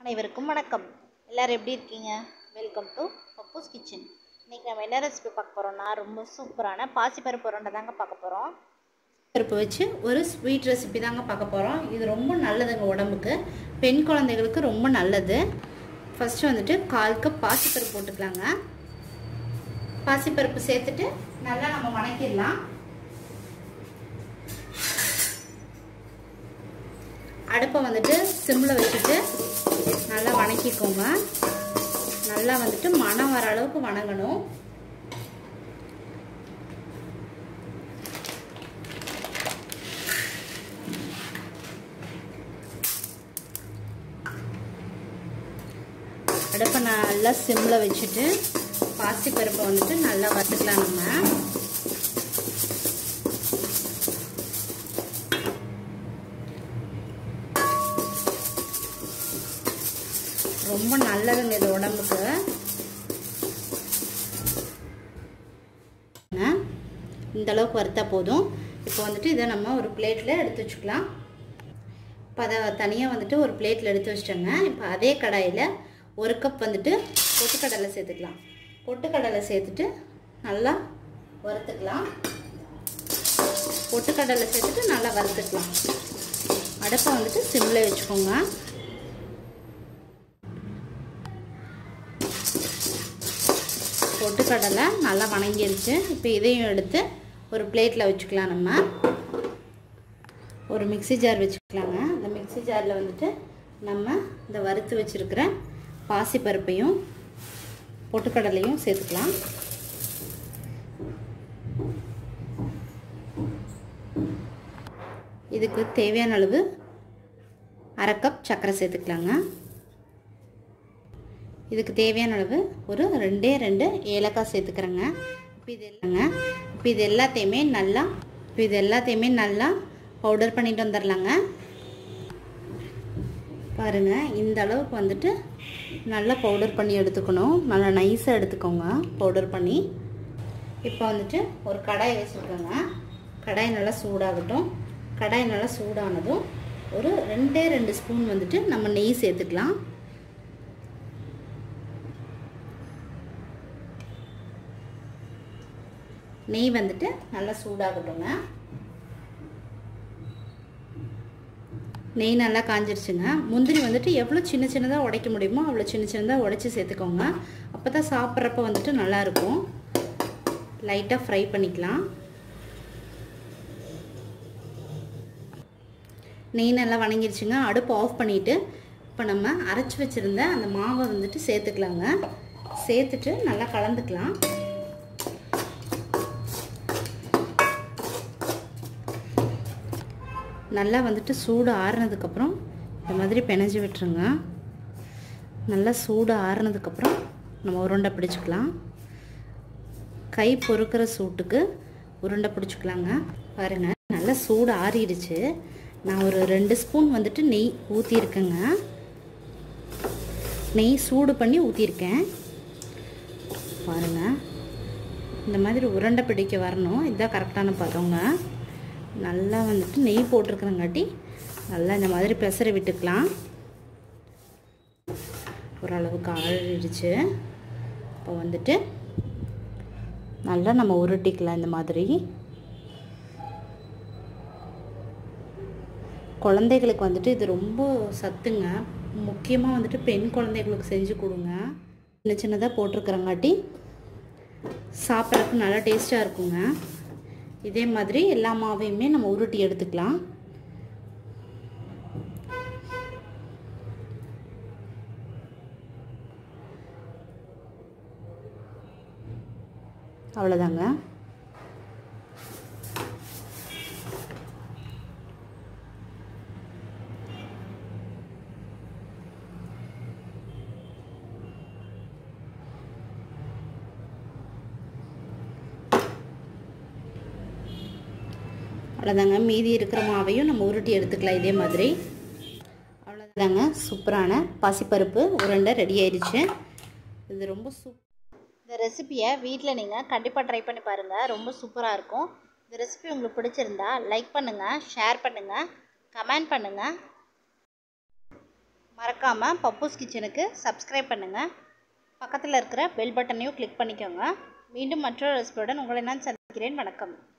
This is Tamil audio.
அனைவருக்கும் வணக்கம் எல்லோரும் எப்படி இருக்கீங்க வெல்கம் டு பப்பூஸ் கிச்சன் இன்றைக்கி நம்ம என்ன ரெசிபி பார்க்க போகிறோம்னா ரொம்ப சூப்பரான பாசிப்பருப்பு உருண்டை தாங்க பார்க்க போகிறோம் பருப்பு வச்சு ஒரு ஸ்வீட் ரெசிபி தாங்க பார்க்க போகிறோம் இது ரொம்ப நல்லதுங்க உடம்புக்கு பெண் குழந்தைகளுக்கு ரொம்ப நல்லது ஃபஸ்ட்டு வந்துட்டு கால் கப் பாசிப்பருப்பு போட்டுக்கலாங்க பாசிப்பருப்பு சேர்த்துட்டு நல்லா நம்ம வணக்கிடலாம் அடுப்பை வந்துட்டு சிம்மில் வச்சுட்டு நல்லா வணக்கிக்கோங்க நல்லா வந்துட்டு மணம் வர அளவுக்கு வணங்கணும் அடுப்பை நல்லா சிம்மில் வச்சுட்டு பாசிப்பருப்பை வந்துட்டு நல்லா வறுத்துக்கலாம் நம்ம ரொம்ப நல்லதுங்க இது உடம்புக்கு இந்த அளவுக்கு வறுத்தா போதும் இப்போ வந்துட்டு இதை நம்ம ஒரு பிளேட்டில் எடுத்து வச்சுக்கலாம் இப்போ அதை தனியாக வந்துட்டு ஒரு பிளேட்டில் எடுத்து வச்சிட்டோங்க இப்போ அதே கடாயில் ஒரு கப் வந்துட்டு பொட்டுக்கடலை சேர்த்துக்கலாம் பொட்டுக்கடலை சேர்த்துட்டு நல்லா வறுத்துக்கலாம் பொட்டுக்கடலை சேர்த்துட்டு நல்லா வறுத்துக்கலாம் அடுப்பை வந்துட்டு சிம்மில் வச்சுக்கோங்க பொட்டுக்கடலை நல்லா வணங்கிருச்சு இப்போ இதையும் எடுத்து ஒரு பிளேட்டில் வச்சுக்கலாம் நம்ம ஒரு மிக்சி ஜார் வச்சுக்கலாங்க அந்த மிக்சி ஜாரில் வந்துட்டு நம்ம இந்த வறுத்து வச்சுருக்கிற பாசிப்பருப்பையும் பொட்டுக்கடலையும் சேர்த்துக்கலாம் இதுக்கு தேவையான அளவு அரை கப் சர்க்கரை சேர்த்துக்கலாங்க இதுக்கு தேவையான அளவு ஒரு ரெண்டே ரெண்டு ஏலக்காய் சேர்த்துக்கிறேங்க இப்போ இது இல்லைங்க இப்போ இது எல்லாத்தையுமே நல்லா இப்போ இது எல்லாத்தையுமே நல்லா பவுடர் பண்ணிட்டு வந்துடலாங்க பாருங்கள் இந்த அளவுக்கு வந்துட்டு நல்லா பவுடர் பண்ணி எடுத்துக்கணும் நல்லா நைஸாக எடுத்துக்கோங்க பவுடர் பண்ணி இப்போ வந்துட்டு ஒரு கடாய் வச்சுருக்கோங்க கடாய் நல்லா சூடாகட்டும் கடாய் நல்லா சூடானதும் ஒரு ரெண்டே ரெண்டு ஸ்பூன் வந்துட்டு நம்ம நெய் சேர்த்துக்கலாம் நெய் வந்துட்டு நல்லா சூடாகட்டுங்க நெய் நல்லா காஞ்சிருச்சுங்க முந்திரி வந்துட்டு எவ்வளோ சின்ன சின்னதாக உடைக்க முடியுமோ அவ்வளோ சின்ன சின்னதாக உடைச்சி சேர்த்துக்கோங்க அப்போ தான் சாப்பிட்றப்ப வந்துட்டு நல்லாயிருக்கும் லைட்டாக ஃப்ரை பண்ணிக்கலாம் நெய் நல்லா வணங்கிருச்சுங்க அடுப்பு ஆஃப் பண்ணிவிட்டு இப்போ நம்ம அரைச்சி வச்சுருந்த அந்த மாவை வந்துட்டு சேர்த்துக்கலாங்க சேர்த்துட்டு நல்லா கலந்துக்கலாம் நல்லா வந்துட்டு சூடு ஆறுனதுக்கப்புறம் இந்த மாதிரி பிணைஞ்சி விட்டுருங்க நல்லா சூடு ஆறுனதுக்கப்புறம் நம்ம உருண்டை பிடிச்சிக்கலாம் கை பொறுக்கிற சூட்டுக்கு உருண்டை பிடிச்சிக்கலாங்க பாருங்கள் நல்லா சூடு ஆறிடுச்சு நான் ஒரு ரெண்டு ஸ்பூன் வந்துட்டு நெய் ஊற்றிருக்கேங்க நெய் சூடு பண்ணி ஊற்றிருக்கேன் பாருங்கள் இந்த மாதிரி உருண்டை பிடிக்க வரணும் இதுதான் கரெக்டான பதங்க நல்லா வந்துட்டு நெய் போட்டிருக்கிறங்காட்டி நல்லா இந்த மாதிரி பெசரை விட்டுக்கலாம் ஓரளவுக்கு ஆறிடுச்சு இப்போ வந்துட்டு நல்லா நம்ம உருட்டிக்கலாம் இந்த மாதிரி குழந்தைகளுக்கு வந்துட்டு இது ரொம்ப சத்துங்க முக்கியமாக வந்துட்டு பெண் குழந்தைகளுக்கு செஞ்சு கொடுங்க சின்ன சின்னதாக போட்டிருக்கிறங்காட்டி சாப்பிட்றதுக்கு நல்லா டேஸ்ட்டாக இருக்குங்க இதே மாதிரி எல்லா மாவையுமே நம்ம உருட்டி எடுத்துக்கலாம் அவ்வளோதாங்க அவ்வளோதாங்க மீதி இருக்கிற மாவையும் நம்ம உருட்டி எடுத்துக்கலாம் இதே மாதிரி அவ்வளோதாங்க சூப்பரான பாசிப்பருப்பு உருண்டை ரெடி ஆயிடுச்சு இது ரொம்ப சூப் இந்த ரெசிபியை வீட்டில் நீங்கள் கண்டிப்பாக ட்ரை பண்ணி பாருங்கள் ரொம்ப சூப்பராக இருக்கும் இந்த ரெசிபி உங்களுக்கு பிடிச்சிருந்தா லைக் பண்ணுங்கள் ஷேர் பண்ணுங்கள் கமெண்ட் பண்ணுங்கள் மறக்காமல் பப்பூஸ் கிச்சனுக்கு சப்ஸ்கிரைப் பண்ணுங்கள் பக்கத்தில் இருக்கிற பெல் பட்டனையும் கிளிக் பண்ணிக்கோங்க மீண்டும் மற்றொரு ரெசிபியுடன் உங்களை நான் சந்திக்கிறேன் வணக்கம்